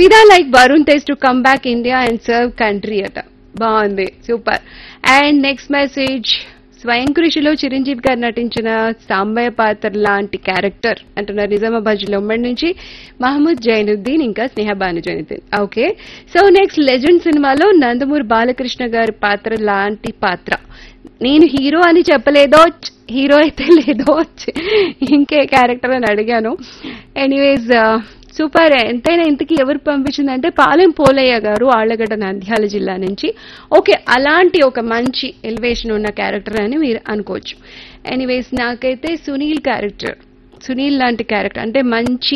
ఫిదా like Varun Tej to come back India and serve country అట బాగుంది సూపర్ అండ్ నెక్స్ట్ మెసేజ్ స్వయం కృషిలో చిరంజీవి గారు నటించిన సాంబయ్య పాత్ర లాంటి క్యారెక్టర్ అంటున్నారు నిజామాబాద్ జిల్లా ఉమ్మడి నుంచి మహమ్మద్ జైనుద్దీన్ ఇంకా Snehabanu Zainuddin okay so next Legend సినిమాలో నందమూరి బాలకృష్ణ గారి పాత్ర లాంటి పాత్ర నేను హీరో అని చెప్పలేదో చ్, హీరో అయితే లేదో చ్, ఇంకే క్యారెక్టర్ అని అడిగాను ఎనీవేస్ సూపర్ ఎంతైనా ఇంతకీ ఎవరు పంపించిందంటే పాలెం పోలయ్య గారు ఆళ్లగడ్డ నంద్యాల జిల్లా నుంచి ఓకే అలాంటి ఒక మంచి ఎలివేషన్ ఉన్న క్యారెక్టర్ అని మీరు అనుకోవచ్చు ఎనీవేస్ నాకైతే సునీల్ క్యారెక్టర్ సునీల్ లాంటి క్యారెక్టర్ అంటే మంచి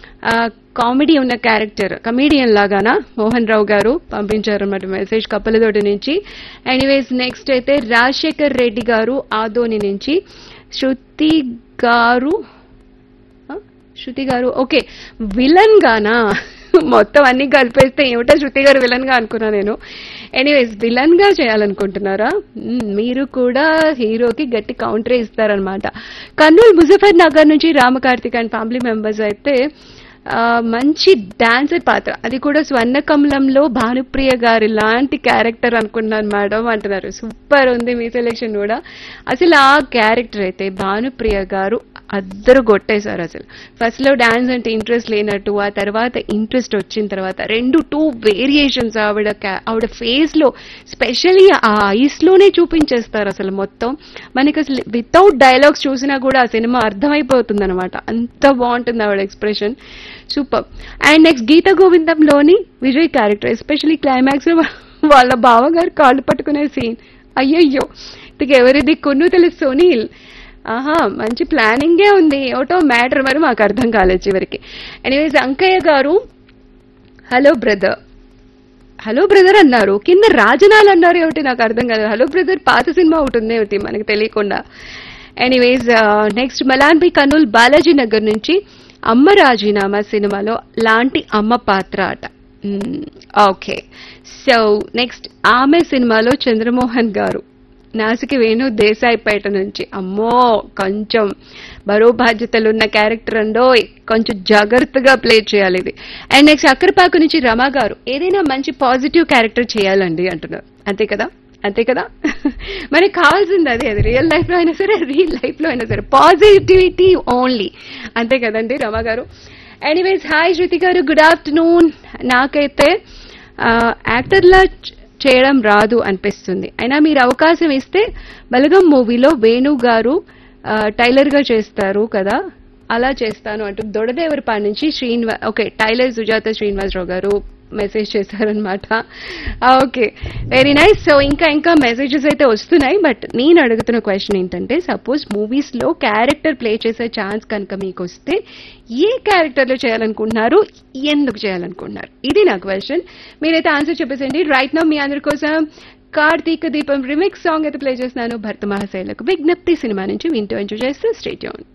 కామెడీ ఉన్న క్యారెక్టర్ కమీడియన్ లాగానా మోహన్ రావు గారు పంపించారు అన్నమాట మెసేజ్ కప్పలతోటి నుంచి ఎనీవేస్ నెక్స్ట్ అయితే రాజశేఖర్ రెడ్డి గారు ఆదోని నుంచి శృతి గారు ఆ? శృతి గారు ఓకే విలన్ గానా మొత్తం అన్ని కలిపేస్తే ఏమిటో శృతి గారు విలన్ గా అనుకున్నా నేను ఎనీవేస్ విలన్ గా చేయాలనుకుంటున్నారా మ్మ్, మీరు కూడా హీరోకి గట్టి కౌంటర్ ఇస్తారనమాట కర్నూలు ముజఫర్ నగర్ నుంచి రామకార్తిక్ అండ్ ఫ్యామిలీ మెంబర్స్ అయితే ఆ, మంచి డాన్సర్ పాత్ర అది కూడా స్వర్ణకమలంలో భానుప్రియ గారి లాంటి క్యారెక్టర్ అనుకున్నాను మేడం అంటున్నారు సూపర్ ఉంది మీ సెలెక్షన్ కూడా అసలు ఆ క్యారెక్టర్ అయితే భానుప్రియ గారు అద్దరు కొట్టేశారు అసలు ఫస్ట్ లో డాన్స్ అంటే ఇంట్రెస్ట్ లేనట్టు ఆ తర్వాత ఇంట్రెస్ట్ వచ్చిన తర్వాత రెండు టూ వేరియేషన్స్ ఆవిడ ca- ఆవిడ ఫేస్ లో స్పెషల్లీ ఆ ఐస్ లోనే చూపించేస్తారు అసలు మొత్తం మనకి అసలు వితౌట్ డైలాగ్స్ చూసినా కూడా ఆ సినిమా అర్థమైపోతుంది అనమాట అంత బాగుంటుంది ఆవిడ expression super and next Geetha గోవిందంలోని విజయ్ క్యారెక్టర్ ఎస్పెషల్లీ క్లైమాక్స్ లో వాళ్ళ బావగారు కాళ్ళు పట్టుకునే సీన్ అయ్యయ్యో ఇక ఎవరి దిక్కును తెలుసు సునీల్ ఆహా మంచి ప్లానింగే ఉంది ఏమిటో మ్యాటర్ మరి మాకు అర్థం కాలేదు చివరికి ఎనీవేస్ అంకయ్య గారు హలో బ్రదర్ హలో బ్రదర్ అన్నారు కింద రాజనాలు అన్నారు ఏమిటి నాకు అర్థం కాదు హలో బ్రదర్ పాత సినిమా ఒకటి ఉంది ఏమిటి మనకి తెలియకుండా ఎనీవేస్ నెక్స్ట్ మలాన్బి కర్నూల్ బాలాజీ నగర్ నుంచి అమ్మ రాజీనామా సినిమాలో లాంటి అమ్మ పాత్ర అట ఓకే సో నెక్స్ట్ ఆమె సినిమాలో చంద్రమోహన్ గారు నాసికి వేణు దేశాయిపేట నుంచి అమ్మో కొంచెం బరువు బాధ్యతలు ఉన్న క్యారెక్టర్ అండో కొంచెం జాగ్రత్తగా ప్లే చేయాలి ఇది అండ్ నెక్స్ట్ అక్కరపాకు నుంచి రమా గారు ఏదైనా మంచి పాజిటివ్ క్యారెక్టర్ చేయాలండి అంటున్నారు అంతే కదా అంతే కదా మనకి కావాల్సింది అదే అది రియల్ లైఫ్ లో అయినా సరే రియల్ లైఫ్ లో అయినా సరే పాజిటివిటీ ఓన్లీ అంతే కదండి రమా గారు ఎనీవేస్ హాయ్ శృతి గారు గుడ్ ఆఫ్టర్నూన్ నాకైతే యాక్టర్లా చేయడం రాదు అనిపిస్తుంది అయినా మీరు అవకాశం ఇస్తే బలగం మూవీలో వేణు గారు ఆ, టైలర్ గా చేస్తారు కదా అలా చేస్తాను అంటూ దొడదేవరపాడు నుంచి శ్రీనివా okay tailor Sujatha Srinivasarao garu message చేశారనమాట ఓకే వెరీ నైస్ సో ఇంకా ఇంకా మెసేజెస్ అయితే వస్తున్నాయి బట్ నేను అడుగుతున్న క్వశ్చన్ ఏంటంటే సపోజ్ మూవీస్ లో క్యారెక్టర్ ప్లే చేసే ఛాన్స్ కనుక మీకు వస్తే ఏ క్యారెక్టర్ లో చేయాలనుకుంటున్నారు ఎందుకు చేయాలనుకుంటున్నారు ఇది నా క్వశ్చన్ మీరైతే ఆన్సర్ చెప్పేసండి రైట్ నౌ మీ అందరి కోసం కార్తీక దీపం రిమిక్స్ సాంగ్ అయితే ప్లే చేస్తున్నాను భర్త మహాశైలకు విజ్ఞప్తి సినిమా నుంచి వింటూ ఎంజాయ్ చేస్తూ స్టేట్